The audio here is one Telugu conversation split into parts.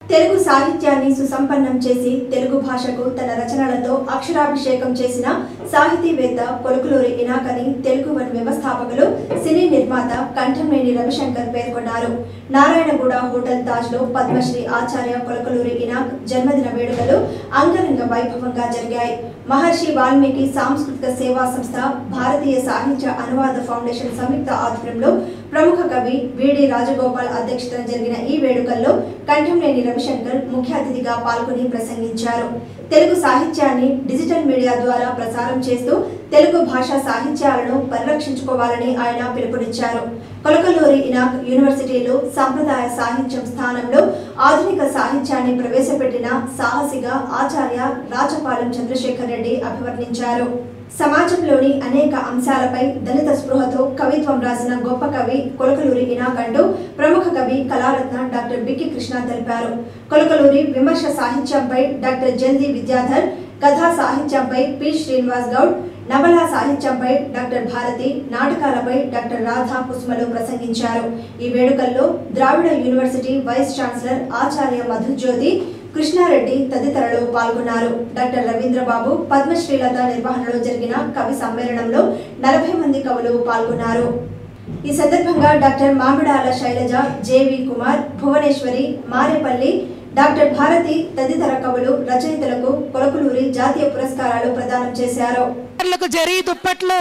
తెలుగు సాహిత్యాన్ని సుసంపన్నం చేసి తెలుగు భాషకు తన రచనలతో అక్షరాభిషేకం చేసిన సాహితీవేత్త కొలుకులూరి ఇనాకని తెలుగు వన్ వ్యవస్థాపకులు సినీ నిర్మాత కంఠంనేని రవిశంకర్ పేర్కొన్నారు నారాయణగూడ హోటల్ తాజ్ లో పద్మశ్రీ ఆచార్య కొలకలూరి ఇనాక్ జన్మదిన వేడుకలు అంగరంగ వైభవంగా జరిగాయి మహర్షి వాల్మీకి సాంస్కృతిక సేవా సంస్థ భారతీయ సాహిత్య అనువాద ఫౌండేషన్ సంయుక్త ఆధ్వర్యంలో ప్రముఖ కవి విడి రాజగోపాల్ అధ్యక్షతన జరిగిన ఈ వేడుకల్లో కంఠంనేని రవిశంకర్ ముఖ్య అతిథిగా పాల్గొని ప్రసంగించారు తెలుగు సాహిత్యాన్ని డిజిటల్ మీడియా ద్వారా ప్రసారం చేస్తూ తెలుగు భాషా సాహిత్యాలను పరిరక్షించుకోవాలని ఆయన పిలుపునిచ్చారు కొలకలూరి ఇనాక్ యూనివర్సిటీలో సంప్రదాయ సాహిత్యం స్థానంలో ఆధునిక సాహిత్యాన్ని ప్రవేశపెట్టిన సాహసిగా ఆచార్య రాచపాలెం చంద్రశేఖర్ రెడ్డి అభివర్ణించారు సమాజంలోని అనేక అంశాలపై దళిత స్పృహతో కవిత్వం రాసిన గొప్ప కవి కొలకలూరి ఇనాకండు ప్రముఖ కవి కళారత్న డాక్టర్ బిక్కి కృష్ణ తెలిపారు కొలకలూరి విమర్శ సాహిత్యంపై డాక్టర్ జల్ది విద్యాధర్ కథా సాహిత్యంపై పి శ్రీనివాస్ గౌడ్ నవల సాహిత్యంపై డాక్టర్ భారతి నాటకాలపై డాక్టర్ రాధా కుసుమలు ప్రసంగించారు ఈ వేడుకల్లో ద్రావిడ యూనివర్సిటీ వైస్ ఛాన్సలర్ ఆచార్య మధుజ్యోతి కృష్ణారెడ్డి తదితరులు పాల్గొన్నారు డాక్టర్ రవీంద్రబాబు పద్మశ్రీలత నిర్వహణలో జరిగిన కవి సమ్మేళనంలో నలభై మంది కవులు పాల్గొన్నారు ఈ సందర్భంగా doctor Mamidala Shailaja JV Kumar Bhuvaneshwari Marepalli doctor Bharati తదితర కవులు రచయితలకు కొలకులూరి జాతీయ పురస్కారాలు ప్రదానం చేశారు లకు జరీ దుప్పట్లు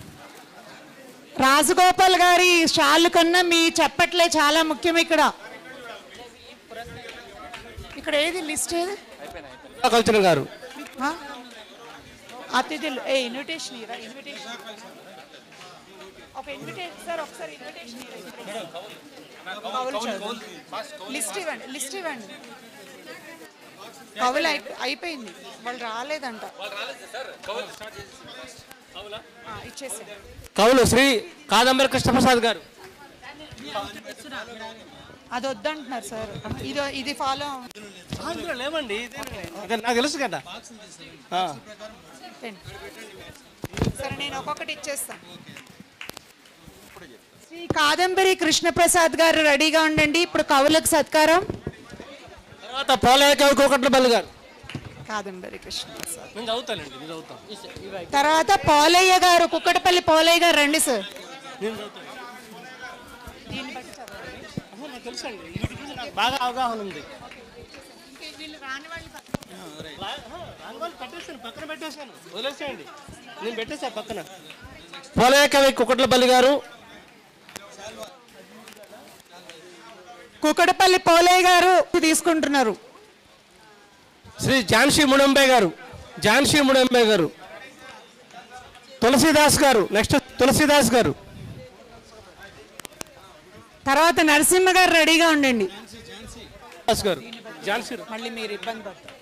రాజగోపాల్ గారి షాళ్ళు కన్నా మీ చెప్పట్లే చాలా ముఖ్యం ఇక్కడ ఇక్కడ ఏది లిస్ట్ ఏది కల్చరల్ గారు ఆ? అతిథులు ఏ ఇన్విటేషన్ ఇరా ఇన్విటేషన్ ఒక ఇన్విటేషన్ సార్ ఒకసారి ఇన్విటేషన్ లిస్ట్ ఇవ్వండి లిస్ట్ ఇవ్వండి కవులు అయిపో- అయిపోయింది వాళ్ళు రాలేదంట ఆ, ఇచ్చేసాను కవులు శ్రీ కాదంబరి కృష్ణప్రసాద్ గారు అది వద్దంటున్నారు సార్ ఇది ఇది ఫాలో ఇందులో లేవండి ఇదేనండి. అదే నాకు తెలుసు కదా ఆ. సరే నేను ఒక్కొక్కటి ఇచ్చేస్తాను శ్రీ కాదంబరి కృష్ణప్రసాద్ గారు రెడీగా ఉండండి ఇప్పుడు కవులకు సత్కారం తర్వాత పోలయ్య కవి కోకట్లపల్లి గారు కాదంబరి కృష్ణప్రసాద్ నేను చదువుతానండి నేను చదువుతాను తర్వాత పోలయ్య గారు కుక్కటపల్లి పోలయ్య గారు రండి సార్ నేను చదువుతాను అహో, నాకు తెలుసు అండి వీటి గురించి నాకు బాగా అవగాహన ఉంది లా- అహో, రాని వాళ్ళు పెట్టేశాను పక్కన పెట్టేశాను వదిలేసేయండి నేను పెట్టేసా పక్కన పోలయ్య కవి కుక్కట్లపల్లి గారు కుక్కటపల్లి పోలయ్య గారు తీసుకుంటున్నారు శ్రీ ఝాన్సీ ముడంబే గారు ఝాన్సీ ముడంబే గారు తులసీదాస్ గారు నెక్స్ట్ తులసీదాస్ గారు తర్వాత నరసింహ గారు రెడీగా ఉండండి దాస్ గారు ఝాన్సీ మళ్ళీ మీరు ఇబ్బంది పడతారు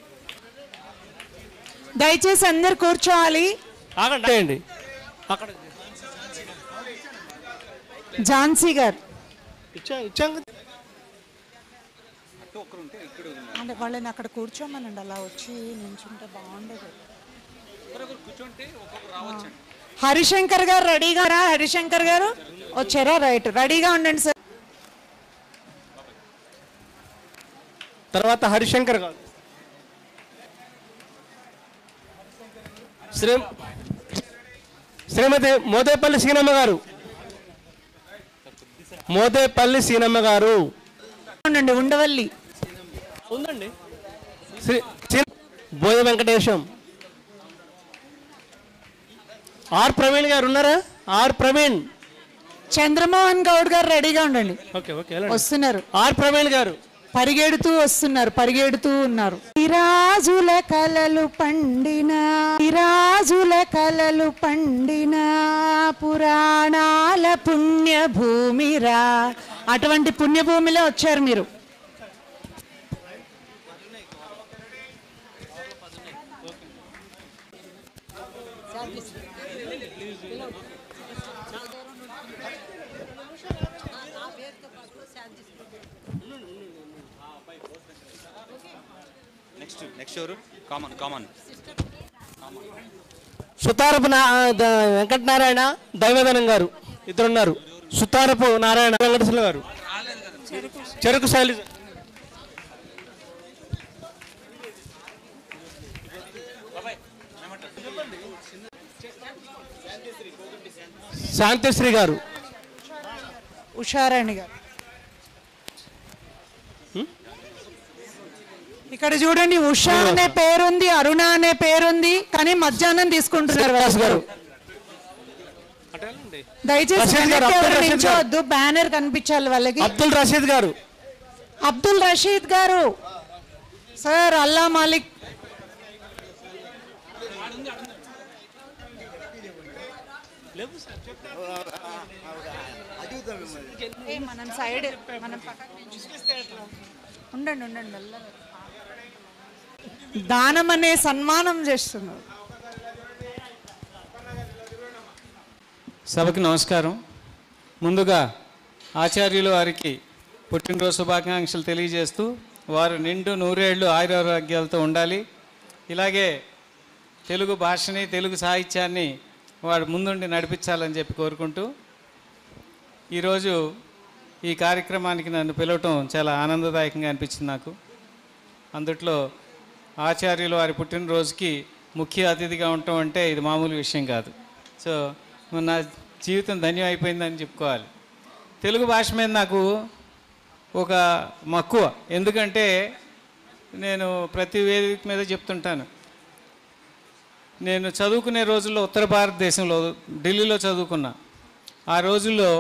దయచేసి అందరు కూర్చోవాలి ఆగండి అండి అక్కడ ఝాన్సీ గారు ఇచ్చా ఇచ్చాం కదా. అంటే వాళ్ళని అక్కడ కూర్చోమనండి అలా వచ్చి నించుంటే బాగుండదు హరిశంకర్ గారు రెడీగా రా హరిశంకర్ గారు వచ్చారా రైట్ రెడీగా ఉండండి సార్ తర్వాత హరిశంకర్ గారు శ్రీ శ్రీమతి మోదేపల్లి సీనమ్మ గారు మోదేపల్లి సీనమ్మ గారు ఉండండి ఉండవల్లి ఉందండి శ్రీ శ్రీ బోయ వెంకటేశం ఆర్ ప్రవీణ్ గారు ఉన్నారా ఆర్ ప్రవీణ్ చంద్రమోహన్ గౌడ్ గారు రెడీగా ఉండండి ఓకే ఓకే వస్తున్నారు ఆర్ ప్రవీణ్ గారు పరిగెడుతూ వస్తున్నారు పరిగెడుతూ ఉన్నారు రాజుల కలలు పండిన రాజుల కలలు పండిన పురాణాల పుణ్య భూమిరా అటువంటి పుణ్యభూమిలో వచ్చారు మీరు నెక్స్ట్ నెక్స్ట్ ఎవరు కామన్ కామన్ సుతారపు నా ద- వెంకటనారాయణ దైవదనం గారు ఇద్దరున్నారు సుతారపు నారాయణ వెంకటేశ్వర గారు చెరుకు శైలి శాంతిశ్రీ గారు ఉషారాణి గారు ఇక్కడ చూడండి ఉషా అనే పేరుంది అరుణ అనే పేరుంది కానీ మధ్యాహ్నం తీసుకుంటున్నారు శ్రీనివాస్ గారు దయచేసి రషీద్ గారు, వెనక్కి అబ్దుల్ ఎవరు రషీద్ గారు. నిల్చోవద్దు బ్యానర్ కనిపించాలి వాళ్ళకి అబ్దుల్ రషీద్ గారు అబ్దుల్ రషీద్ గారు సార్ అల్లా మాలిక్ ఏ, మనం సైడ్ మనం పక్కన నిల్చో. ఉండండి ఉండండి మెల్లగా. దానం అనే సన్మానం చేస్తున్నారు సభకి నమస్కారం ముందుగా ఆచార్యులు వారికి పుట్టినరోజు శుభాకాంక్షలు తెలియజేస్తూ వారు నిండు నూరేళ్లు ఆయురారోగ్యాలతో ఉండాలి ఇలాగే తెలుగు భాషని తెలుగు సాహిత్యాన్ని వాడు ముందుండి నడిపించాలని చెప్పి కోరుకుంటూ ఈరోజు ఈ కార్యక్రమానికి నన్ను పిలవటం చాలా ఆనందదాయకంగా అనిపించింది నాకు అందుట్లో ఆచార్యులు వారి పుట్టినరోజుకి ముఖ్య అతిథిగా ఉండటం అంటే ఇది మామూలు విషయం కాదు సో నా జీవితం ధన్యం అయిపోయిందని చెప్పుకోవాలి తెలుగు భాష మీద నాకు ఒక మక్కువ ఎందుకంటే నేను ప్రతి వేదిక మీద చెప్తుంటాను నేను చదువుకునే రోజుల్లో ఉత్తర భారతదేశంలో ఢిల్లీలో చదువుకున్నా ఆ రోజుల్లో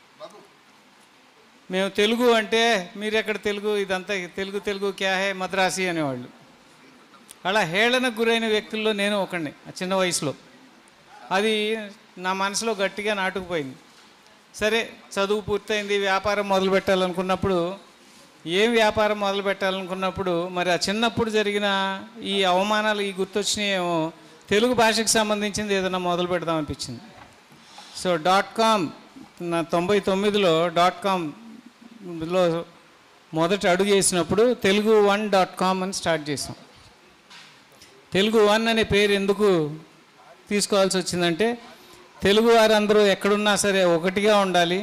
మేము తెలుగు అంటే మీరు ఎక్కడ తెలుగు ఇదంతా తెలుగు తెలుగు క్యా హే మద్రాసి అనేవాళ్ళు అలా హేళనకు గురైన వ్యక్తుల్లో నేను ఒకడిని ఆ చిన్న వయసులో అది నా మనసులో గట్టిగా నాటుకుపోయింది సరే చదువు పూర్తయింది వ్యాపారం మొదలు పెట్టాలనుకున్నప్పుడు ఏం వ్యాపారం మొదలు పెట్టాలనుకున్నప్పుడు మరి ఆ చిన్నప్పుడు జరిగిన ఈ అవమానాలు ఈ గుర్తొచ్చినాయేమో తెలుగు భాషకు సంబంధించింది ఏదైనా మొదలు పెడదాం అనిపించింది సో డాట్ కామ్ నా తొంభై తొమ్మిదిలో డాట్ కామ్లో మొదట అడుగు వేసినప్పుడు తెలుగు వన్ డాట్ కామ్ అని స్టార్ట్ చేసాం తెలుగు వన్ అనే పేరు ఎందుకు తీసుకోవాల్సి వచ్చిందంటే తెలుగు వారందరూ ఎక్కడున్నా సరే ఒకటిగా ఉండాలి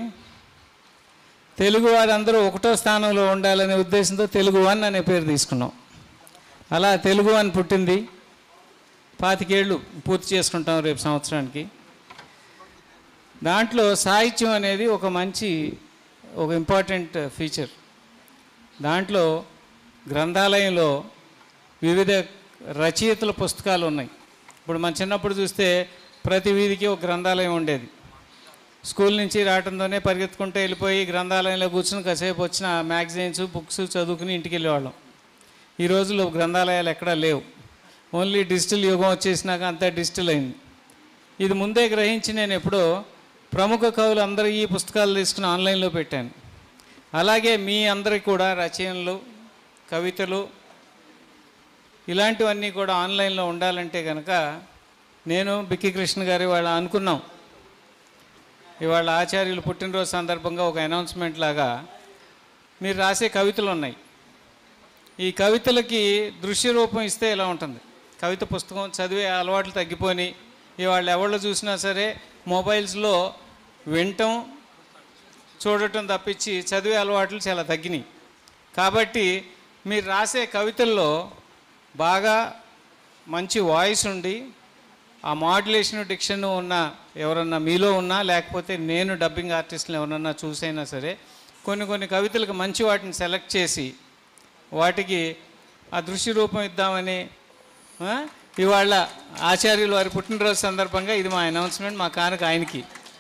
తెలుగు వారందరూ ఒకటో స్థానంలో ఉండాలనే ఉద్దేశంతో తెలుగు వన్ అనే పేరు తీసుకున్నాం అలా తెలుగు వన్ పుట్టింది పాతికేళ్ళు పూర్తి చేసుకుంటాం రేపు సంవత్సరానికి దాంట్లో సాహిత్యం అనేది ఒక మంచి ఒక ఇంపార్టెంట్ ఫీచర్ దాంట్లో గ్రంథాలయంలో వివిధ రచయితల పుస్తకాలు ఉన్నాయి ఇప్పుడు మన చిన్నప్పుడు చూస్తే ప్రతి వీధికి ఒక గ్రంథాలయం ఉండేది స్కూల్ నుంచి రావడంతోనే పరిగెత్తుకుంటూ వెళ్ళిపోయి గ్రంథాలయంలో కూర్చుని కాసేపు వచ్చిన మ్యాగజైన్స్ బుక్స్ చదువుకుని ఇంటికి వెళ్ళేవాళ్ళం ఈ రోజుల్లో గ్రంథాలయాలు ఎక్కడా లేవు ఓన్లీ డిజిటల్ యుగం వచ్చేసినాక అంతా డిజిటల్ అయింది ఇది ముందే గ్రహించి నేను ఎప్పుడో ప్రముఖ కవులు అందరూ ఈ పుస్తకాలు తీసుకుని ఆన్లైన్లో పెట్టాను అలాగే మీ అందరికి కూడా రచనలు కవితలు ఇలాంటివన్నీ కూడా ఆన్లైన్లో ఉండాలంటే కనుక నేను బిక్కి కృష్ణ గారి వాళ్ళ అనుకున్నాం ఇవాళ ఆచార్యులు పుట్టినరోజు సందర్భంగా ఒక అనౌన్స్మెంట్ లాగా మీరు రాసే కవితలు ఉన్నాయి ఈ కవితలకి దృశ్య రూపం ఇస్తే ఇలా ఉంటుంది కవిత పుస్తకం చదివే అలవాట్లు తగ్గిపోయి ఇవాళ ఎవళ్ళు చూసినా సరే మొబైల్స్లో వినటం చూడటం తప్పించి చదివే అలవాట్లు చాలా తగ్గినాయి కాబట్టి మీరు రాసే కవితల్లో బాగా మంచి వాయిస్ ఉండి ఆ మాడ్యులేషన్ డిక్షన్ ఉన్న ఎవరన్నా మీలో ఉన్నా లేకపోతే నేను డబ్బింగ్ ఆర్టిస్టులు ఎవరన్నా చూసైనా సరే కొన్ని కొన్ని కవితలకు మంచి వాటిని సెలెక్ట్ చేసి వాటికి ఆ దృశ్య రూపం ఇద్దామని ఆ, ఇవాళ ఆచార్యులు వారి పుట్టినరోజు సందర్భంగా ఇది మా అనౌన్స్మెంట్ మా కానుక ఆయనకి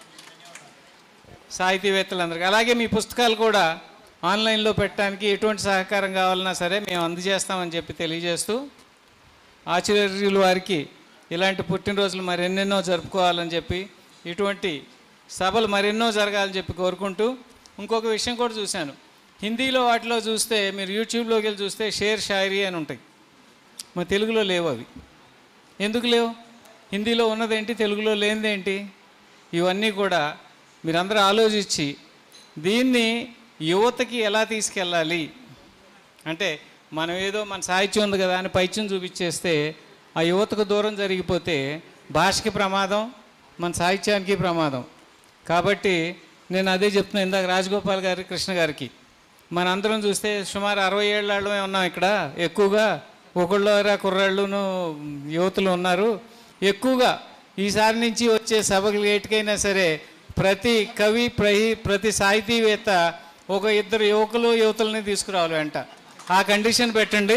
సాహితీవేత్తలందరికీ అలాగే మీ పుస్తకాలు కూడా ఆన్లైన్లో పెట్టడానికి ఎటువంటి సహకారం కావాలన్నా సరే మేము అందజేస్తామని చెప్పి తెలియజేస్తూ ఆచార్యులు వారికి ఇలాంటి పుట్టినరోజులు మరెన్నెన్నో జరుపుకోవాలని చెప్పి ఇటువంటి సభలు మరెన్నో జరగాలని చెప్పి కోరుకుంటూ ఇంకొక విషయం కూడా చూశాను హిందీలో వాటిలో చూస్తే మీరు యూట్యూబ్లోకి వెళ్ళి చూస్తే షేర్ షాయరీ అని ఉంటాయి మా తెలుగులో లేవు అవి ఎందుకు లేవు హిందీలో ఉన్నదేంటి తెలుగులో లేనిదేంటి ఇవన్నీ కూడా మీరందరూ ఆలోచించి దీన్ని యువతకి ఎలా తీసుకెళ్ళాలి అంటే మనం ఏదో మన సాహిత్యం ఉంది కదా అని పైత్యం చూపించేస్తే ఆ యువతకు దూరం జరిగిపోతే భాషకి ప్రమాదం మన సాహిత్యానికి ప్రమాదం కాబట్టి నేను అదే చెప్తున్నాను ఇందాక రాజగోపాల్ గారి కృష్ణ గారికి మనందరం చూస్తే సుమారు అరవై ఏళ్ళమే ఉన్నాం ఇక్కడ ఎక్కువగా ఒకళ్ళరా కుర్రాళ్ళును యువతులు ఉన్నారు ఎక్కువగా ఈసారి నుంచి వచ్చే సభకు లేటుకైనా సరే ప్రతి కవి ప్రహి ప్రతి సాహితీవేత్త ఒక ఇద్దరు యువకులు యువతుల్ని తీసుకురావాలి వెంట ఆ కండిషన్ పెట్టండి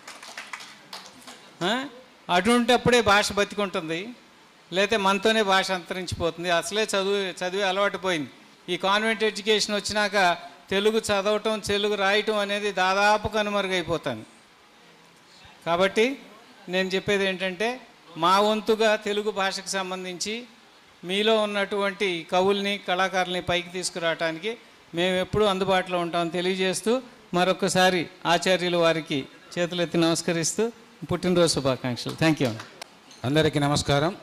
ఆ? అటువంటప్పుడే భాష బతికుంటుంది లేకపోతే మనతోనే భాష అంతరించిపోతుంది అసలే చదువు చదివే అలవాటు పోయింది ఈ కాన్వెంట్ ఎడ్యుకేషన్ వచ్చినాక తెలుగు చదవటం తెలుగు రాయటం అనేది దాదాపు కనుమరుగైపోతుంది కాబట్టి నేను చెప్పేది ఏంటంటే మా వంతుగా తెలుగు భాషకు సంబంధించి మీలో ఉన్నటువంటి కవుల్ని కళాకారుల్ని పైకి తీసుకురావడానికి మేము ఎప్పుడూ అందుబాటులో ఉంటామని తెలియజేస్తూ మరొకసారి ఆచార్యులు వారికి చేతులెత్తి నమస్కరిస్తూ పుట్టినరోజు శుభాకాంక్షలు థ్యాంక్ యూ అందరికీ నమస్కారం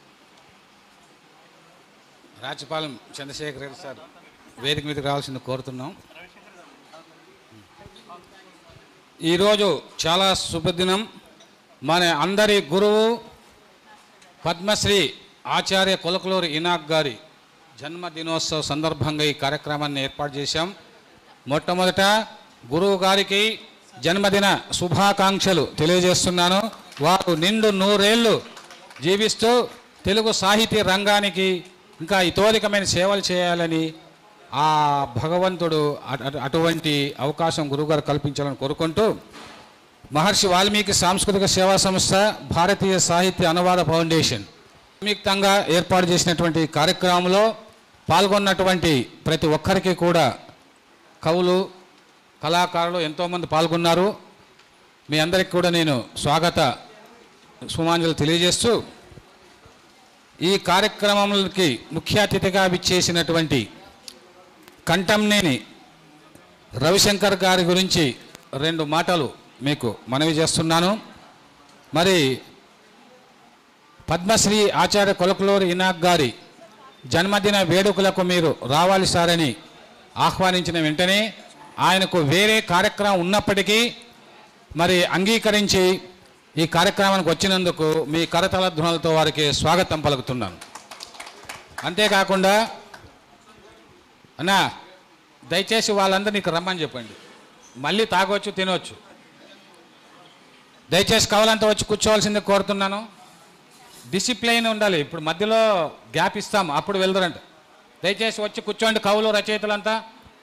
రాజపాలెం చంద్రశేఖర్ రెడ్డి సార్ వేదిక మీదకి రావాల్సింది కోరుతున్నాం ఈరోజు చాలా శుభదినం మన అందరి గురువు పద్మశ్రీ ఆచార్య కొలకలూరి ఇనాక్ గారి జన్మదినోత్సవ సందర్భంగా ఈ కార్యక్రమాన్ని ఏర్పాటు చేశాం మొట్టమొదట గురువు గారికి జన్మదిన శుభాకాంక్షలు తెలియజేస్తున్నాను వారు నిండు నూరేళ్ళు జీవిస్తూ తెలుగు సాహితీ రంగానికి ఇంకా ఇతోధికమైన సేవలు చేయాలని ఆ భగవంతుడు అటు- అటు- అటువంటి అవకాశం గురువుగారు కల్పించాలని కోరుకుంటూ మహర్షి వాల్మీకి సాంస్కృతిక సేవా సంస్థ భారతీయ సాహిత్య అనువాద ఫౌండేషన్ సంయుక్తంగా ఏర్పాటు చేసినటువంటి ఈ కార్యక్రమంలో పాల్గొన్నటువంటి ప్రతి ఒక్కరికి కూడా కవులు కళాకారులు ఎంతోమంది పాల్గొన్నారు మీ అందరికి కూడా నేను స్వాగత సుమాంజలు తెలియజేస్తూ ఈ కార్యక్రమంకి ముఖ్య అతిథిగా విచ్చేసినటువంటి కంఠంనేని రవిశంకర్ గారి గురించి రెండు మాటలు మీకు మనవి చేస్తున్నాను మరి పద్మశ్రీ ఆచార్య కొలకలూరి ఇనాక్ గారి జన్మదిన వేడుకలకు మీరు రావాలి సారని ఆహ్వానించిన వెంటనే ఆయనకు వేరే కార్యక్రమం ఉన్నప్పటికీ మరి అంగీకరించి ఈ కార్యక్రమానికి వచ్చినందుకు మీ కరతల ధ్వనులతో వారికి స్వాగతం పలుకుతున్నాను అంతేకాకుండా అన్నా దయచేసి వాళ్ళందరూ నీకు రమ్మని చెప్పండి మళ్ళీ తాగొచ్చు తినవచ్చు దయచేసి కవలంతా వచ్చి కూర్చోవాల్సిందే కోరుతున్నాను డిసిప్లైన్ ఉండాలి ఇప్పుడు మధ్యలో గ్యాప్ ఇస్తాం అప్పుడు వెళ్దరంట దయచేసి వచ్చి కూర్చోండి కవులు రచయితలంతా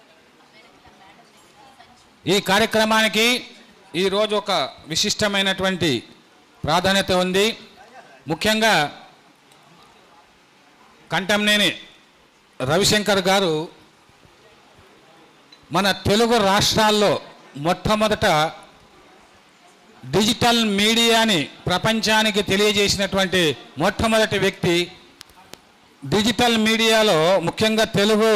ఈ కార్యక్రమానికి ఈరోజు ఒక విశిష్టమైనటువంటి ప్రాధాన్యత ఉంది ముఖ్యంగా కంఠంనేని రవిశంకర్ గారు మన తెలుగు రాష్ట్రాల్లో మొట్టమొదట డిజిటల్ మీడియాని ప్రపంచానికి తెలియజేసినటువంటి మొట్టమొదటి వ్యక్తి డిజిటల్ మీడియాలో ముఖ్యంగా తెలుగు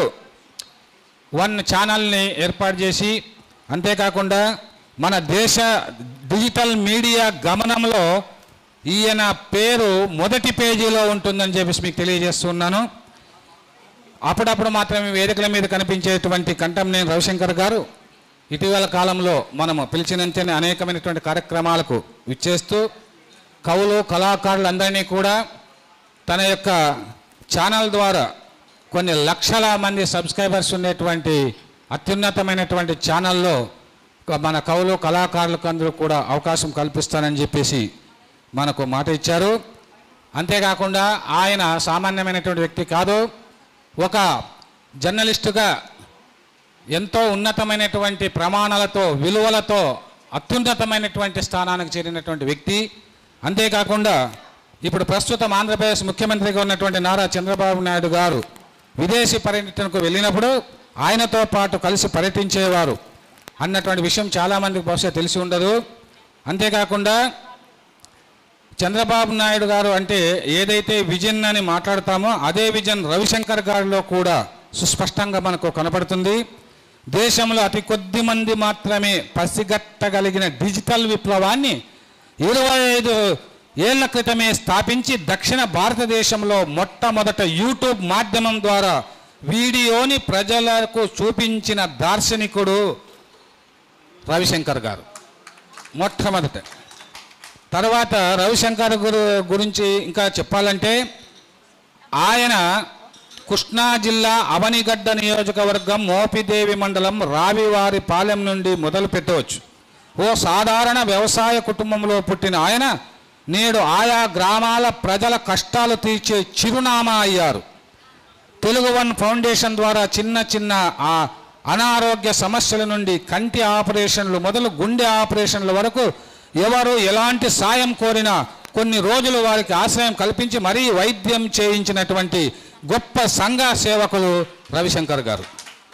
వన్ ఛానల్ని ఏర్పాటు చేసి అంతేకాకుండా మన దేశ డిజిటల్ మీడియా గమనంలో ఈయన పేరు మొదటి పేజీలో ఉంటుందని చెప్పేసి మీకు తెలియజేస్తున్నాను అప్పుడప్పుడు మాత్రమే వేదికల మీద కనిపించేటువంటి కంఠంనేని రవిశంకర్ గారు ఇటీవల కాలంలో మనము పిలిచినంతనే అనేకమైనటువంటి కార్యక్రమాలకు విచ్చేస్తూ కవులు కళాకారులందరినీ కూడా తన యొక్క ఛానల్ ద్వారా కొన్ని లక్షల మంది సబ్స్క్రైబర్స్ ఉండేటువంటి అత్యున్నతమైనటువంటి ఛానల్లో మన కవులు కళాకారులకు అందరూ కూడా అవకాశం కల్పిస్తానని చెప్పేసి మనకు మాట ఇచ్చారు అంతేకాకుండా ఆయన సామాన్యమైనటువంటి వ్యక్తి కాదు ఒక జర్నలిస్టుగా ఎంతో ఉన్నతమైనటువంటి ప్రమాణాలతో విలువలతో అత్యున్నతమైనటువంటి స్థానానికి చేరినటువంటి వ్యక్తి అంతేకాకుండా ఇప్పుడు ప్రస్తుతం ఆంధ్రప్రదేశ్ ముఖ్యమంత్రిగా ఉన్నటువంటి నారా చంద్రబాబు నాయుడు గారు విదేశీ పర్యటనకు వెళ్ళినప్పుడు ఆయనతో పాటు కలిసి పర్యటించేవారు అన్నటువంటి విషయం చాలామందికి బహుశా తెలిసి ఉండదు అంతేకాకుండా చంద్రబాబు నాయుడు గారు అంటే ఏదైతే విజన్ అని మాట్లాడతామో అదే విజన్ రవిశంకర్ గారిలో కూడా సుస్పష్టంగా మనకు కనపడుతుంది దేశంలో అతి కొద్ది మంది మాత్రమే పసిగట్టగలిగిన డిజిటల్ విప్లవాన్ని ఇరవై ఐదు ఏళ్ల క్రితమే స్థాపించి దక్షిణ భారతదేశంలో మొట్టమొదట యూట్యూబ్ మాధ్యమం ద్వారా వీడియోని ప్రజలకు చూపించిన దార్శనికుడు రవిశంకర్ గారు మొట్టమొదట తర్వాత రవిశంకర్ గురు గురించి ఇంకా చెప్పాలంటే ఆయన కృష్ణా జిల్లా అవనిగడ్డ నియోజకవర్గం మోపిదేవి మండలం రావివారి పాలెం నుండి మొదలు పెట్టవచ్చు ఓ సాధారణ వ్యవసాయ కుటుంబంలో పుట్టిన ఆయన నేడు ఆయా గ్రామాల ప్రజల కష్టాలు తీర్చే చిరునామా అయ్యారు తెలుగు వన్ ఫౌండేషన్ ద్వారా చిన్న చిన్న ఆ అనారోగ్య సమస్యల నుండి కంటి ఆపరేషన్లు మొదలు గుండె ఆపరేషన్ల వరకు ఎవరు ఎలాంటి సాయం కోరినా కొన్ని రోజులు వారికి ఆశ్రయం కల్పించి మరీ వైద్యం చేయించినటువంటి గొప్ప సంఘ సేవకులు రవిశంకర్ గారు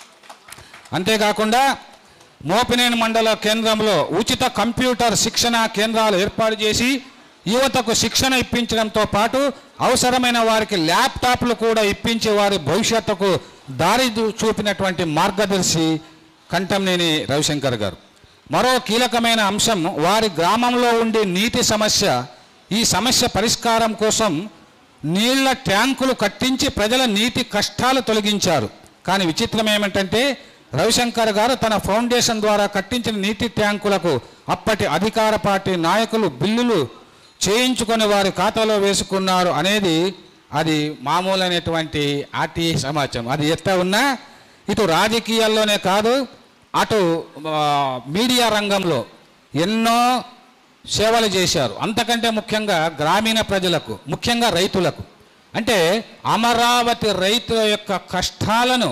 అంతేకాకుండా మోపినేని మండల కేంద్రంలో ఉచిత కంప్యూటర్ శిక్షణ కేంద్రాలు ఏర్పాటు చేసి యువతకు శిక్షణ ఇప్పించడంతో పాటు అవసరమైన వారికి ల్యాప్టాప్లు కూడా ఇప్పించి వారి భవిష్యత్తుకు దారి చూ- చూపినటువంటి మార్గదర్శి కంఠంనేని రవిశంకర్ గారు మరో కీలకమైన అంశం వారి గ్రామంలో ఉండే నీటి సమస్య ఈ సమస్య పరిష్కారం కోసం నీళ్ల ట్యాంకులు కట్టించి ప్రజల నీటి కష్టాలు తొలగించారు కానీ విచిత్రం ఏమిటంటే రవిశంకర్ గారు తన ఫౌండేషన్ ద్వారా కట్టించిన నీటి ట్యాంకులకు అప్పటి అధికార పార్టీ నాయకులు బిల్లులు చేయించుకొని వారి ఖాతాలో వేసుకున్నారు అనేది అది మామూలైనటువంటి ఆర్టీఐ సమాచారం అది ఎట్లా ఉన్నా ఇటు రాజకీయాల్లోనే కాదు అటు ఆ, మీడియా రంగంలో ఎన్నో సేవలు చేశారు అంతకంటే ముఖ్యంగా గ్రామీణ ప్రజలకు ముఖ్యంగా రైతులకు అంటే అమరావతి రైతుల యొక్క కష్టాలను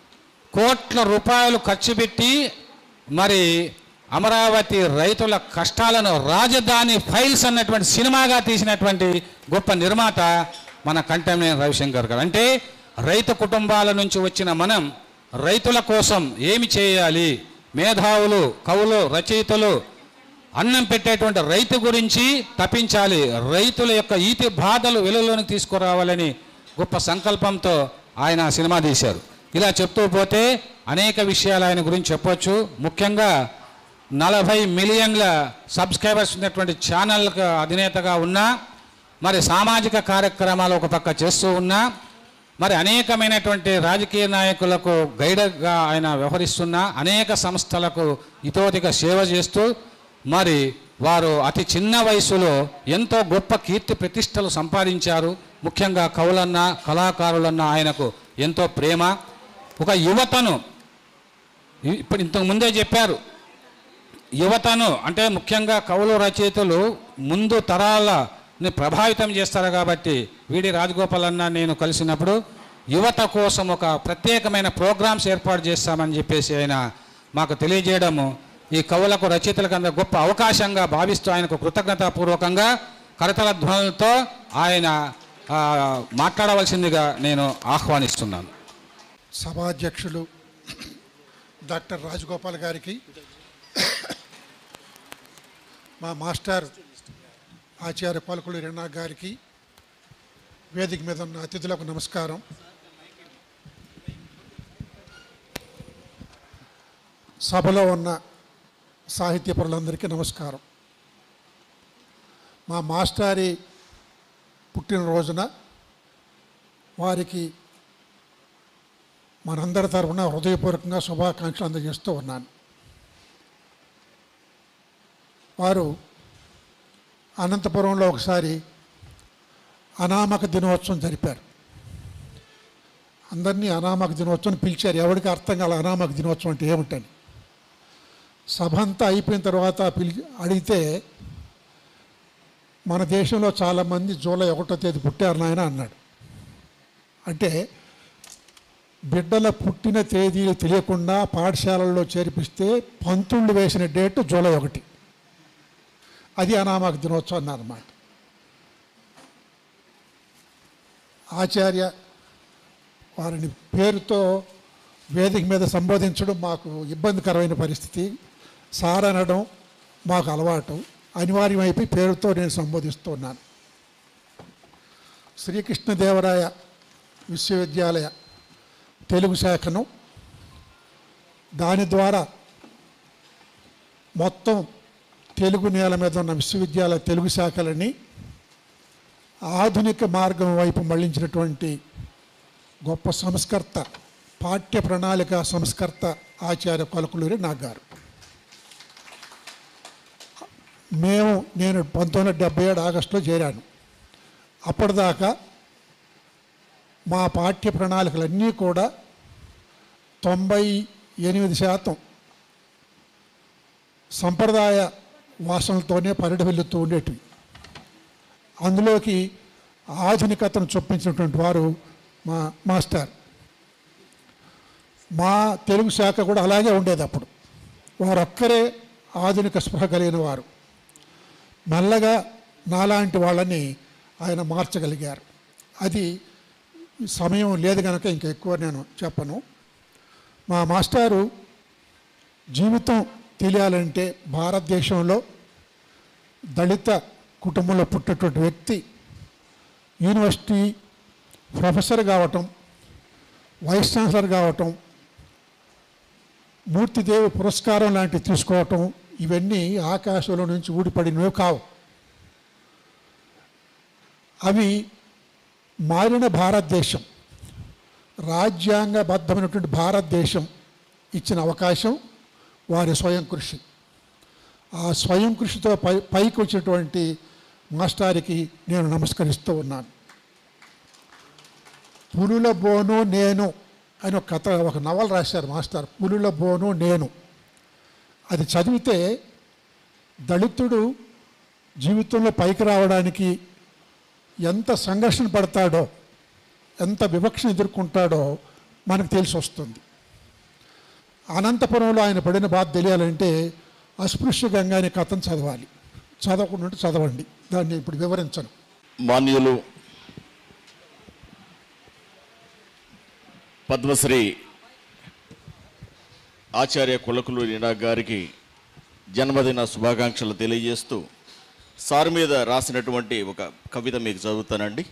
కోట్ల రూపాయలు ఖర్చు పెట్టి మరి అమరావతి రైతుల కష్టాలను రాజధాని ఫైల్స్ అన్నటువంటి సినిమాగా తీసినటువంటి గొప్ప నిర్మాత మన కంటెంనేని రవిశంకర్ గారు అంటే రైతు కుటుంబాల నుంచి వచ్చిన మనం రైతుల కోసం ఏమి చేయాలి మేధావులు కవులు రచయితలు అన్నం పెట్టేటువంటి రైతు గురించి తప్పించాలి రైతుల యొక్క ఈతి బాధలు వెలుగులోకి తీసుకురావాలని గొప్ప సంకల్పంతో ఆయన ఆ సినిమా తీశారు ఇలా చెప్తూ పోతే అనేక విషయాలు ఆయన గురించి చెప్పొచ్చు ముఖ్యంగా నలభై మిలియన్ల సబ్స్క్రైబర్స్ ఉన్నటువంటి ఛానల్కి అధినేతగా ఉన్నా మరి సామాజిక కార్యక్రమాలు ఒక పక్క చేస్తూ ఉన్నా మరి అనేకమైనటువంటి రాజకీయ నాయకులకు గైడర్గా ఆయన వ్యవహరిస్తున్న అనేక సంస్థలకు ఇతోదిగా సేవ చేస్తూ మరి వారు అతి చిన్న వయసులో ఎంతో గొప్ప కీర్తి ప్రతిష్టలు సంపాదించారు ముఖ్యంగా కవులన్న కళాకారులన్న ఆయనకు ఎంతో ప్రేమ ఒక యువతను ఇ- ఇప్పుడు ఇంతకు ముందే చెప్పారు యువతను అంటే ముఖ్యంగా కవులు రచయితలు ముందు తరాలని ప్రభావితం చేస్తారు కాబట్టి వీడి రాజగోపాల్ అన్న నేను కలిసినప్పుడు యువత కోసం ఒక ప్రత్యేకమైన ప్రోగ్రామ్స్ ఏర్పాటు చేస్తామని చెప్పేసి ఆయన మాకు తెలియజేయడము ఈ కవులకు రచయితలకు అంత గొప్ప అవకాశంగా భావిస్తూ ఆయనకు కృతజ్ఞతాపూర్వకంగా కరతల ధ్వనులతో ఆయన ఆ, మాట్లాడవలసిందిగా నేను ఆహ్వానిస్తున్నాను సభాధ్యక్షులు డాక్టర్ రాజగోపాల్ గారికి మా మాస్టర్ ఆచార్య పలుకులు రెన్నా గారికి వేదిక మీద ఉన్న అతిథులకు నమస్కారం సభలో ఉన్న సాహిత్య పరులందరికీ నమస్కారం మా మాస్టారి పుట్టినరోజున వారికి మనందరి తరఫున హృదయపూర్వకంగా శుభాకాంక్షలు అందజేస్తూ ఉన్నాను వారు అనంతపురంలో ఒకసారి అనామక దినోత్సవం జరిపారు అందరినీ అనామక దినోత్సవం పిలిచారు ఎవరికి అర్థం కాల అనామక దినోత్సవం అంటే ఏమిటని సభ అంతా అయిపోయిన తర్వాత పిలి అడిగితే మన దేశంలో చాలామంది జూలై ఒకటో తేదీ పుట్టారు నాయన అన్నాడు అంటే బిడ్డల పుట్టిన తేదీలు తెలియకుండా పాఠశాలల్లో చేర్పిస్తే పంతుళ్ళు వేసిన డేటు జూలై ఒకటి అది అనామక దినోత్సవం అన్నమాట ఆచార్య వారిని పేరుతో వేదిక మీద సంబోధించడం మాకు ఇబ్బందికరమైన పరిస్థితి సార్ అనడం మాకు అలవాటు అనివార్యమైపోయి పేరుతో నేను సంబోధిస్తున్నాను శ్రీకృష్ణదేవరాయ విశ్వవిద్యాలయ తెలుగు శాఖను దాని ద్వారా మొత్తం తెలుగు నేల మీద ఉన్న విశ్వవిద్యాలయ తెలుగు శాఖలని ఆధునిక మార్గం వైపు మళ్లించినటువంటి గొప్ప సంస్కర్త పాఠ్య ప్రణాళిక సంస్కర్త ఆచార్య కొలకులూరి నాగారు మేము నేను పంతొమ్మిది వందల డెబ్బై ఏడు ఆగస్టులో చేరాను అప్పటిదాకా మా పాఠ్య ప్రణాళికలన్నీ కూడా తొంభై ఎనిమిది శాతం సంప్రదాయ వాసనలతోనే పరిడవిల్లుతూ ఉండేటివి అందులోకి ఆధునికతను చొప్పించినటువంటి వారు మా మాస్టర్ మా తెలుగు శాఖ కూడా అలాగే ఉండేది అప్పుడు వారొక్కరే ఆధునిక స్పృహ కలిగిన వారు మెల్లగా నాలాంటి వాళ్ళని ఆయన మార్చగలిగారు అది సమయం లేదు కనుక ఇంకా ఎక్కువ నేను చెప్పను మా మాస్టారు జీవితం తెలియాలంటే భారతదేశంలో దళిత కుటుంబంలో పుట్టినటువంటి వ్యక్తి యూనివర్సిటీ ప్రొఫెసర్ కావటం వైస్ ఛాన్సలర్ కావటం మూర్తిదేవి పురస్కారం లాంటివి తీసుకోవటం ఇవన్నీ ఆకాశంలో నుంచి ఊడిపడినవి కావు అవి మారిన భారతదేశం రాజ్యాంగబద్ధమైనటువంటి భారతదేశం ఇచ్చిన అవకాశం వారి స్వయం కృషి ఆ స్వయం కృషితో పై పైకి వచ్చినటువంటి మాస్టారికి నేను నమస్కరిస్తూ ఉన్నాను పులుల బోను నేను అని ఒక కథ ఒక నవల రాశారు మాస్టర్ పులుల బోను నేను అది చదివితే దళితుడు జీవితంలో పైకి రావడానికి ఎంత సంఘర్షణ పడతాడో ఎంత వివక్షను ఎదుర్కొంటాడో మనకు తెలిసి వస్తుంది అనంతపురంలో ఆయన పడిన బాధ తెలియాలంటే అస్పృశ్య గంగా అనే కథను చదవాలి చదవకుండా చదవండి దాన్ని ఇప్పుడు వివరించను మాన్యులు పద్మశ్రీ ఆచార్య కులకులు నినా గారికి జన్మదిన శుభాకాంక్షలు తెలియజేస్తూ సార్ మీద రాసినటువంటి ఒక కవిత మీకు చదువుతానండి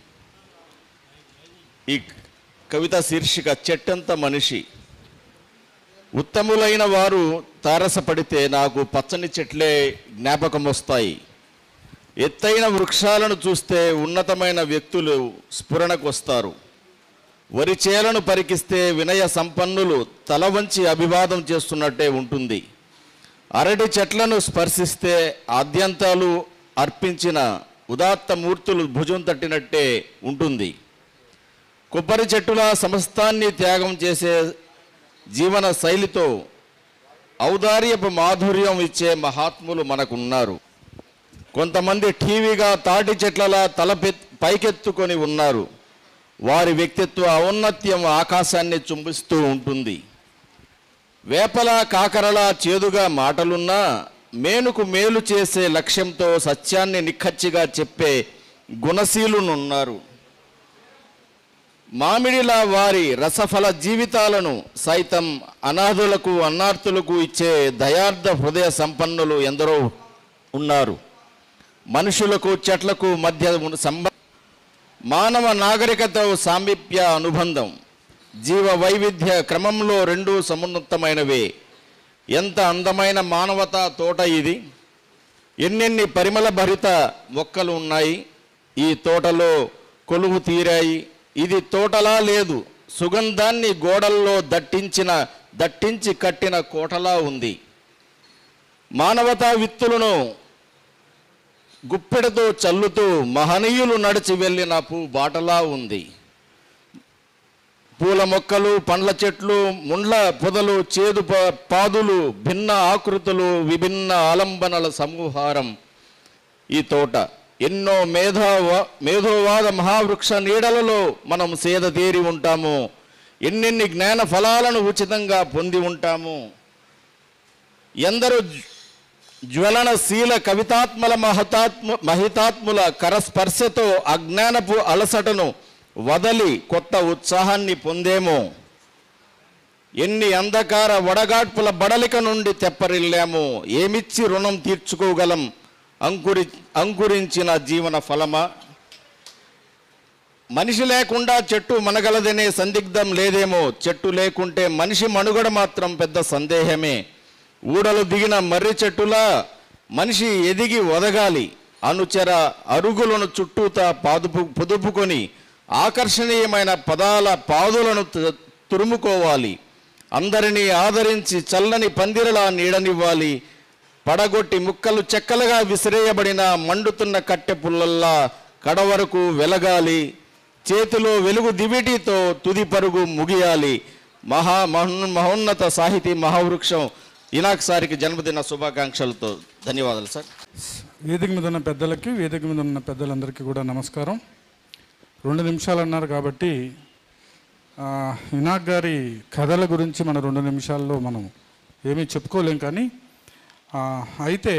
ఈ కవిత శీర్షిక చెట్టంత మనిషి ఉత్తములైన వారు తారసపడితే నాకు పచ్చని చెట్లే జ్ఞాపకం వస్తాయి ఎత్తైన వృక్షాలను చూస్తే ఉన్నతమైన వ్యక్తులు స్ఫురణకు వస్తారు వరి చేలను పరికిస్తే వినయ సంపన్నులు తల వంచి అభివాదం చేస్తున్నట్టే ఉంటుంది అరటి చెట్లను స్పర్శిస్తే ఆద్యంతాలు అర్పించిన ఉదాత్త మూర్తులు భుజం తట్టినట్టే ఉంటుంది కొబ్బరి చెట్టుల సమస్తాన్ని త్యాగం చేసే జీవన శైలితో ఔదార్యపు మాధుర్యం ఇచ్చే మహాత్ములు మనకున్నారు కొంతమంది టీవీగా తాటి చెట్లలా తలపె పైకెత్తుకొని ఉన్నారు వారి వ్యక్తిత్వ ఔన్నత్యం ఆకాశాన్ని చుంబిస్తూ ఉంటుంది వేపల కాకరల చేదుగా మాటలున్నా మేనుకు మేలు చేసే లక్ష్యంతో సత్యాన్ని నిక్కచ్చిగా చెప్పే గుణశీలునున్నారు మామిడిలా వారి రసఫల జీవితాలను సైతం అనాథులకు అన్నార్థులకు ఇచ్చే దయార్థ హృదయ సంపన్నులు ఎందరో ఉన్నారు మనుషులకు చెట్లకు మధ్య ఉన్న సంబ మానవ నాగరికత సామీప్య అనుబంధం జీవ వైవిధ్య క్రమంలో రెండు సమున్నతమైనవే ఎంత అందమైన మానవతా తోట ఇది ఎన్నెన్ని పరిమళ భరిత మొక్కలు ఉన్నాయి ఈ తోటలో కొలువు తీరాయి ఇది తోటలా లేదు సుగంధాన్ని గోడల్లో దట్టించిన దట్టించి కట్టిన కోటలా ఉంది మానవతా విత్తులను గుప్పెడతో చల్లుతూ మహనీయులు నడిచి వెళ్ళిన పూ బాటలా ఉంది పూల మొక్కలు పండ్ల చెట్లు ముండ్ల పొదలు చేదు ప- పాదులు భిన్న ఆకృతులు విభిన్న ఆలంబనల సమూహారం ఈ తోట ఎన్నో మేధావ మేధోవాద మహావృక్ష నీడలలో మనం సేద తీరి ఉంటాము ఎన్నెన్ని జ్ఞాన ఫలాలను ఉచితంగా పొంది ఉంటాము ఎందరో జ్వ- జ్వలనశీల కవితాత్మల మహతాత్మ మహితాత్ముల కరస్పర్శతో అజ్ఞానపు అలసటను వదలి కొత్త ఉత్సాహాన్ని పొందేమో ఎన్ని అంధకార వడగాడ్పుల బడలిక నుండి తెప్పరిల్లామో ఏమిచ్చి రుణం తీర్చుకోగలం అంకురి అంకురించిన జీవన ఫలమా మనిషి లేకుండా చెట్టు మనగలదనే సందిగ్ధం లేదేమో చెట్టు లేకుంటే మనిషి మనుగడ మాత్రం పెద్ద సందేహమే ఊడలు దిగిన మర్రి చెట్టులా మనిషి ఎదిగి ఒదగాలి అనుచర అరుగులను చుట్టూతా పాదుపు పొదుపుకొని ఆకర్షణీయమైన పదాల పాదులను తు- తురుముకోవాలి అందరినీ ఆదరించి చల్లని పందిరలా నీడనివ్వాలి పడగొట్టి ముక్కలు చెక్కలుగా విసిరేయబడిన మండుతున్న కట్టె పుల్లల్లా కడవరకు వెలగాలి చేతిలో వెలుగు దివిటితో తుది పరుగు ముగియాలి మహా మహోన్- మహోన్నత సాహితీ మహావృక్షం ఇనాక్ సారికి జన్మదిన శుభాకాంక్షలతో ధన్యవాదాలు సార్ వేదిక మీద ఉన్న పెద్దలకి వేదిక మీద ఉన్న పెద్దలందరికీ కూడా నమస్కారం రెండు నిమిషాలు అన్నారు కాబట్టి ఆ, వినాయక్ గారి కథల గురించి మన రెండు నిమిషాల్లో మనం ఏమీ చెప్పుకోలేం కానీ ఆ, అయితే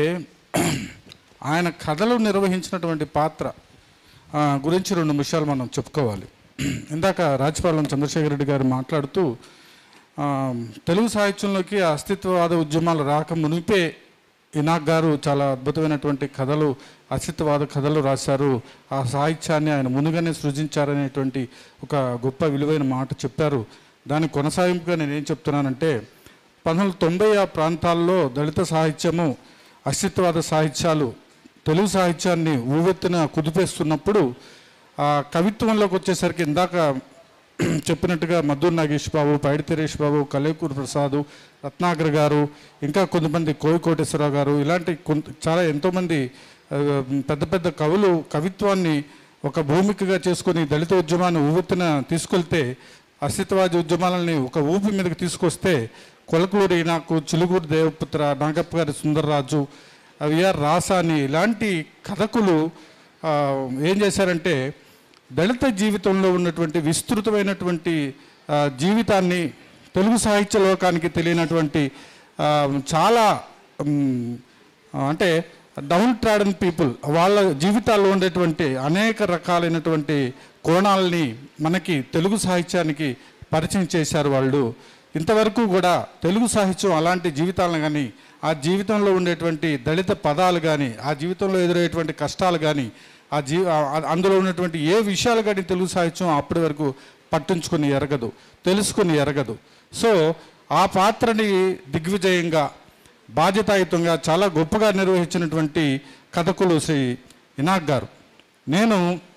ఆయన కథలు నిర్వహించినటువంటి పాత్ర ఆ, గురించి రెండు నిమిషాలు మనం చెప్పుకోవాలి ఇందాక రాజపాలెం చంద్రశేఖర రెడ్డి గారు మాట్లాడుతూ ఆ, తెలుగు సాహిత్యంలోకి అస్తిత్వవాద ఉద్యమాలు రాక మునిపే ఇనాక్ గారు చాలా అద్భుతమైనటువంటి కథలు అస్తిత్వవాద కథలు రాశారు ఆ సాహిత్యాన్ని ఆయన ముందుగానే సృజించారనేటువంటి ఒక గొప్ప విలువైన మాట చెప్పారు దాని కొనసాగింపుగా నేను ఏం చెప్తున్నానంటే పంతొమ్మిది వందల తొంభై ఆ ప్రాంతాల్లో దళిత సాహిత్యము అస్తిత్వవాద సాహిత్యాలు తెలుగు సాహిత్యాన్ని ఊవెత్తున కుదిపేస్తున్నప్పుడు ఆ కవిత్వంలోకి వచ్చేసరికి ఇందాక చెప్పినట్టుగా మద్దూరు నాగేష్ బాబు పైడి తిరేష్ బాబు కలేకూరు ప్రసాద్ రత్నాకర్ గారు ఇంకా కొంతమంది కోవి కోటేశ్వరరావు గారు ఇలాంటి కొంత చాలా ఎంతోమంది ఆ, పెద్ద పెద్ద కవులు కవిత్వాన్ని ఒక భూమికగా చేసుకొని దళిత ఉద్యమాన్ని ఊవెత్తున తీసుకెళ్తే అస్తిత్వవాది ఉద్యమాలని ఒక ఊపి మీదకి తీసుకొస్తే కొలకూరి నాకు చిలుగూరు దేవపుత్ర నాగప్ప గారి సుందరరాజు విఆర్ రాసాని ఇలాంటి కథకులు ఆ, ఏం చేశారంటే దళిత జీవితంలో ఉన్నటువంటి విస్తృతమైనటువంటి ఆ, జీవితాన్ని తెలుగు సాహిత్య లోకానికి తెలియనటువంటి ఆ, చాలా మ్, అంటే డౌన్ ట్రాడన్ పీపుల్ వాళ్ళ జీవితాల్లో ఉండేటువంటి అనేక రకాలైనటువంటి కోణాలని మనకి తెలుగు సాహిత్యానికి పరిచయం చేశారు వాళ్ళు ఇంతవరకు కూడా తెలుగు సాహిత్యం అలాంటి జీవితాలను కానీ ఆ జీవితంలో ఉండేటువంటి దళిత పదాలు కానీ ఆ జీవితంలో ఎదురయ్యేటువంటి కష్టాలు కానీ ఆ జీ ఆ- అందులో ఉన్నటువంటి ఏ విషయాలు కానీ తెలుగు సాహిత్యం అప్పటి వరకు పట్టించుకొని ఎరగదు తెలుసుకొని ఎరగదు సో ఆ పాత్రని దిగ్విజయంగా బాధ్యతాయుతంగా చాలా గొప్పగా నిర్వహించినటువంటి కథకులు శ్రీ ఇనాక్ గారు నేను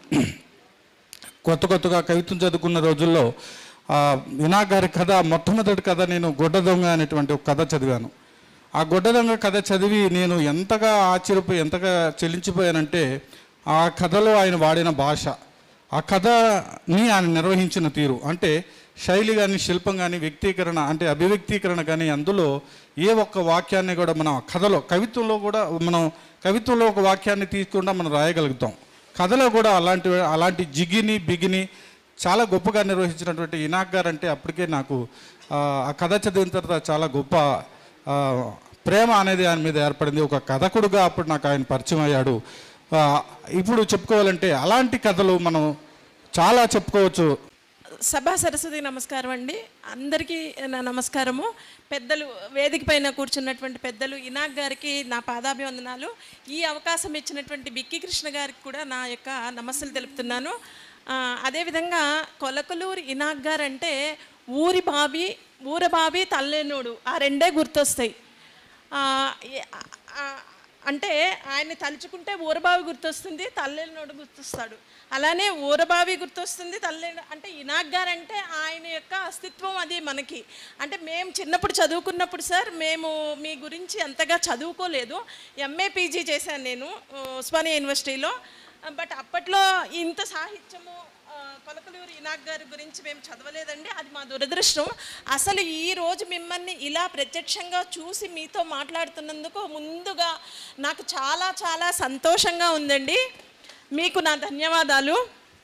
కొత్త కొత్తగా కవిత్వం చదువుకున్న రోజుల్లో ఆ, వినాయక్ గారి కథ మొట్టమొదటి కథ నేను గొడ్డ దొంగ అనేటువంటి ఒక కథ చదివాను ఆ గొడ్డ దొంగ కథ చదివి నేను ఎంతగా ఆశ్చర్యపోయి ఎంతగా చెల్లించిపోయానంటే ఆ కథలో ఆయన వాడిన భాష ఆ కథని ఆయన నిర్వహించిన తీరు అంటే శైలి కానీ శిల్పం కానీ వ్యక్తీకరణ అంటే అభివ్యక్తీకరణ కానీ అందులో ఏ ఒక్క వాక్యాన్ని కూడా మనం కథలో కవిత్వంలో కూడా మనం కవిత్వంలో ఒక వాక్యాన్ని తీసుకుండా మనం రాయగలుగుతాం కథలో కూడా అలాంటి అలాంటి జిగిని బిగిని చాలా గొప్పగా నిర్వహించినటువంటి ఇనాక్ గారు అంటే అప్పటికే నాకు ఆ, ఆ కథ చదివిన తర్వాత చాలా గొప్ప ఆ, ప్రేమ అనేది ఆయన మీద ఏర్పడింది ఒక కథకుడుగా అప్పుడు నాకు ఆయన పరిచయం అయ్యాడు ఆ, ఇప్పుడు చెప్పుకోవాలంటే అలాంటి కథలు మనం చాలా చెప్పుకోవచ్చు సభా సరస్వతి నమస్కారం అండి అందరికీ నా నమస్కారము పెద్దలు వేదిక పైన కూర్చున్నటువంటి పెద్దలు ఇనాక్ గారికి నా పాదాభివందనాలు ఈ అవకాశం ఇచ్చినటువంటి బిక్కి కృష్ణ గారికి కూడా నా యొక్క నమస్సులు తెలుపుతున్నాను ఆ, అదేవిధంగా కొలకలూరు ఇనాక్ గారు అంటే ఊరి బావి ఊర బావి తల్లేనోడు ఆ రెండే గుర్తొస్తాయి ఆ, ఏ- ఆ, అంటే ఆయన్ని తలుచుకుంటే ఊరబావి గుర్తొస్తుంది తల్లేనోడు గుర్తొస్తాడు అలానే ఊరబావి గుర్తొస్తుంది తల్లే అంటే ఇనాక్ గారు అంటే ఆయన యొక్క అస్తిత్వం అది మనకి అంటే మేము చిన్నప్పుడు చదువుకున్నప్పుడు సార్ మేము మీ గురించి అంతగా చదువుకోలేదు ఎంఏ పీజీ చేశాను నేను ఆ, ఉస్మానియా యూనివర్సిటీలో బట్ అప్పట్లో ఇంత సాహిత్యము ఆ, కొలకలూరు ఇనాక్ గారి గురించి మేము చదవలేదండి అది మా దురదృష్టం అసలు ఈ రోజు మిమ్మల్ని ఇలా ప్రత్యక్షంగా చూసి మీతో మాట్లాడుతున్నందుకు ముందుగా నాకు చాలా చాలా సంతోషంగా ఉందండి మీకు నా ధన్యవాదాలు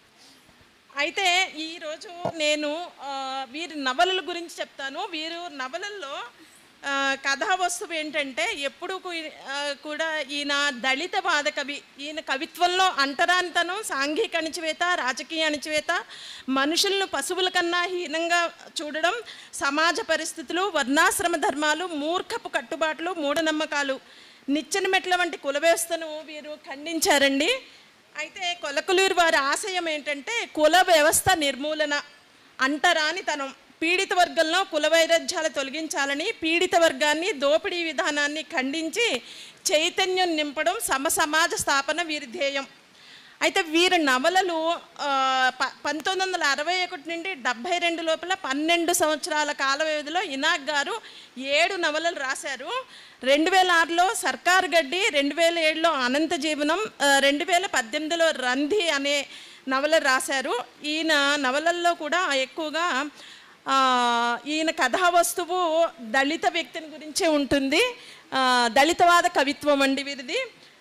అయితే ఈరోజు నేను ఆ, వీరి నవలల గురించి చెప్తాను వీరు నవలల్లో ఆ, కథా వస్తువు ఏంటంటే ఎప్పుడు కూ- ఆ, కూడా ఈయన దళిత వాద కవి ఈయన కవిత్వంలో అంటరానితనం సాంఘిక అణిచివేత రాజకీయ అణిచివేత మనుషులను పశువుల కన్నా హీనంగా చూడడం సమాజ పరిస్థితులు వర్ణాశ్రమ ధర్మాలు మూర్ఖపు కట్టుబాట్లు మూఢనమ్మకాలు నిచ్చెన మెట్ల వంటి కుల వ్యవస్థను వీరు ఖండించారండి అయితే కొలకలూరు వారి ఆశయం ఏంటంటే కుల వ్యవస్థ నిర్మూలన అంటరానితనం పీడిత వర్గంలో కుల వైరుధ్యాలు తొలగించాలని పీడిత వర్గాన్ని దోపిడీ విధానాన్ని ఖండించి చైతన్యం నింపడం సమ సమాజ స్థాపన వీరి ధ్యేయం అయితే వీరి నవలలు ఆ, ప- పంతొమ్మిది వందల అరవై ఒకటి నుండి డెబ్భై రెండు లోపల పన్నెండు సంవత్సరాల కాల వ్యవధిలో ఇనాక్ గారు ఏడు నవలలు రాశారు రెండు వేల ఆరులో సర్కార్ గడ్డి రెండు వేల ఏడులో అనంత జీవనం ఆ, రెండు వేల పద్దెనిమిదిలో రంధి అనే నవల రాశారు ఈయన నవలల్లో కూడా ఎక్కువగా ఆ, ఈయన కథా వస్తువు దళిత వ్యక్తిని గురించే ఉంటుంది ఆ, దళితవాద కవిత్వం అండి వీరిది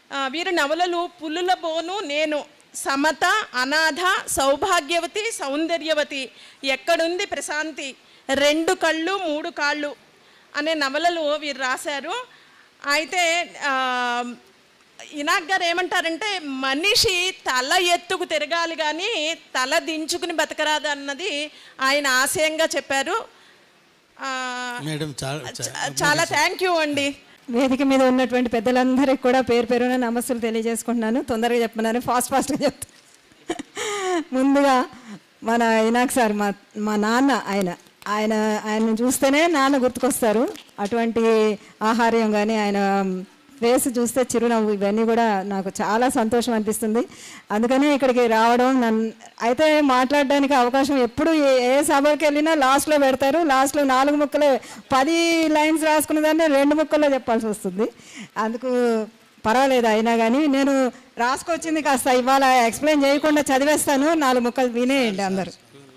ఆ, వీరి నవలలు పులుల బోను నేను సమత అనాథ సౌభాగ్యవతి సౌందర్యవతి ఎక్కడుంది ప్రశాంతి రెండు కళ్ళు మూడు కాళ్ళు అనే నవలలు వీరు రాశారు అయితే ఆ, ఇనాక్ గారు ఏమంటారంటే మనిషి తల ఎత్తుకు తిరగాలి కానీ తల దించుకుని బతకరాదు అన్నది ఆయన ఆశయంగా చెప్పారు ఆ, మేడం చాలా చ- చాలా థ్యాంక్ యూ అండి వేదిక మీద ఉన్నటువంటి పెద్దలందరికీ కూడా పేరు పేరున నమస్సులు తెలియజేసుకుంటున్నాను తొందరగా చెప్పమన్నాను ఫాస్ట్ ఫాస్ట్గా చెప్తాను ముందుగా మన ఇనాక్ సార్ మా మా నాన్న ఆయన ఆయన ఆయన చూస్తేనే నాన్న గుర్తుకొస్తారు అటువంటి ఆహార్యం కానీ ఆయన ఫేస్ చూస్తే చిరునవ్వు ఇవన్నీ కూడా నాకు చాలా సంతోషం అనిపిస్తుంది అందుకనే ఇక్కడికి రావడం నన్ను అయితే మాట్లాడడానికి అవకాశం ఎప్పుడు ఏ ఏ సభకి వెళ్ళినా లాస్ట్లో పెడతారు లాస్ట్లో నాలుగు ముక్కలే పది లైన్స్ రాసుకున్న దాన్ని రెండు ముక్కల్లో చెప్పాల్సి వస్తుంది అందుకు పర్వాలేదు అయినా కానీ నేను రాసుకొచ్చింది కాస్త ఇవాళ ఎక్స్ప్లెయిన్ చేయకుండా చదివేస్తాను నాలుగు ముక్కలు వినేయండి అందరు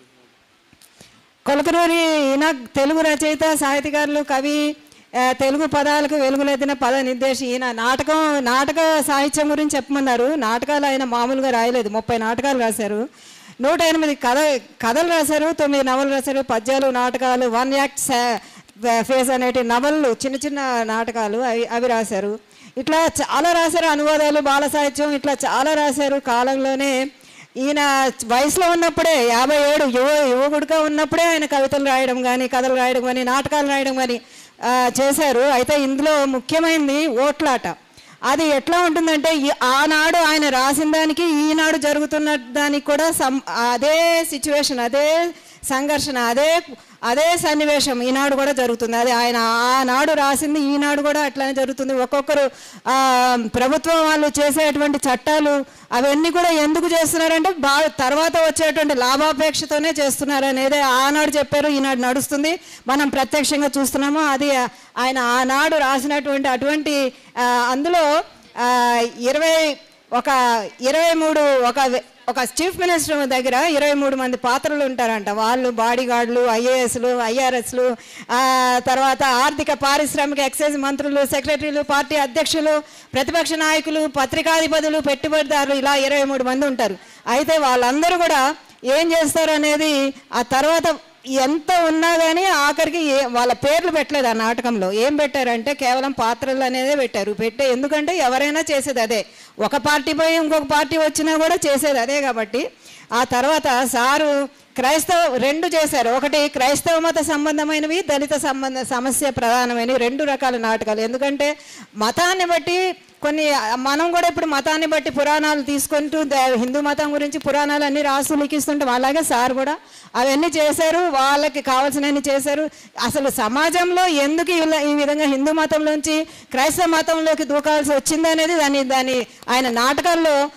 కొలకనూరి ఈయన తెలుగు రచయిత సాహితీకారులు కవి ఆ, తెలుగు పదాలకు వెలుగులెత్తిన పద నిర్దేశి ఈయన నాటకం నాటక సాహిత్యం గురించి చెప్పమన్నారు నాటకాలు ఆయన మామూలుగా రాయలేదు ముప్పై నాటకాలు రాశారు నూట ఎనిమిది కథ కథలు రాశారు తొమ్మిది నవలు రాశారు పద్యాలు నాటకాలు వన్ యాక్ట్ ఫేస్ అనేటి నవళ్ళు చిన్న చిన్న నాటకాలు అవి అవి రాశారు ఇట్లా చాలా రాశారు అనువాదాలు బాల సాహిత్యం ఇట్లా చాలా రాశారు కాలంలోనే ఈయన వయసులో ఉన్నప్పుడే యాభై ఏడు యువ యువకుడిగా ఉన్నప్పుడే ఆయన కవితలు రాయడం కానీ కథలు రాయడం కానీ నాటకాలు రాయడం కానీ ఆ, చేశారు అయితే ఇందులో ముఖ్యమైనది ఓట్లాట అది ఎట్లా ఉంటుందంటే ఈ- ఆనాడు ఆయన రాసిన దానికి ఈనాడు జరుగుతున్న దానికి కూడా సం అదే సిచ్యువేషన్ అదే సంఘర్షణ అదే అదే సన్నివేశం ఈనాడు కూడా జరుగుతుంది అది ఆయన ఆనాడు రాసింది ఈనాడు కూడా అట్లానే జరుగుతుంది ఒక్కొక్కరు ఆ, ప్రభుత్వం వాళ్ళు చేసేటువంటి చట్టాలు అవన్నీ కూడా ఎందుకు చేస్తున్నారంటే బాగా తర్వాత వచ్చేటువంటి లాభాపేక్షతోనే చేస్తున్నారు అనేది ఆనాడు చెప్పారు ఈనాడు నడుస్తుంది మనం ప్రత్యక్షంగా చూస్తున్నాము అది ఆయన ఆనాడు రాసినటువంటి అటువంటి ఆ, అందులో ఆ, ఇరవై ఒక ఇరవై మూడు ఒక వె- ఒక చీఫ్ మినిస్టర్ దగ్గర ఇరవై మూడు మంది పాత్రలు ఉంటారంట వాళ్ళు బాడీ గార్డులు ఐఏఎస్లు ఐఆర్ఎస్లు తర్వాత ఆర్థిక పారిశ్రామిక ఎక్సైజ్ మంత్రులు సెక్రటరీలు పార్టీ అధ్యక్షులు ప్రతిపక్ష నాయకులు పత్రికాధిపతులు పెట్టుబడిదారులు ఇలా ఇరవై మూడు మంది ఉంటారు అయితే వాళ్ళందరూ కూడా ఏం చేస్తారు అనేది ఆ తర్వాత ఎంత ఉన్నా కానీ ఆఖరికి ఏ వాళ్ళ పేర్లు పెట్టలేదు ఆ నాటకంలో ఏం పెట్టారంటే కేవలం పాత్రలు అనేదే పెట్టారు పెట్టే ఎందుకంటే ఎవరైనా చేసేది అదే ఒక పార్టీ పోయి ఇంకొక పార్టీ వచ్చినా కూడా చేసేది అదే కాబట్టి ఆ తర్వాత సారు క్రైస్తవ రెండు చేశారు ఒకటి క్రైస్తవ మత సంబంధమైనవి దళిత సంబంధ సమస్య ప్రధానమైనవి రెండు రకాల నాటకాలు ఎందుకంటే మతాన్ని బట్టి కొన్ని మనం కూడా ఇప్పుడు మతాన్ని బట్టి పురాణాలు తీసుకుంటూ ద- హిందూ మతం గురించి పురాణాలు అన్ని రాసు లిఖిస్తుంటాం అలాగే సార్ కూడా అవన్నీ చేశారు వాళ్ళకి కావాల్సినవన్నీ చేశారు అసలు సమాజంలో ఎందుకు ఇలా ఈ విధంగా హిందూ మతంలోంచి క్రైస్తవ మతంలోకి దూకాల్సి వచ్చింది అనేది దాని దాని ఆయన నాటకాల్లో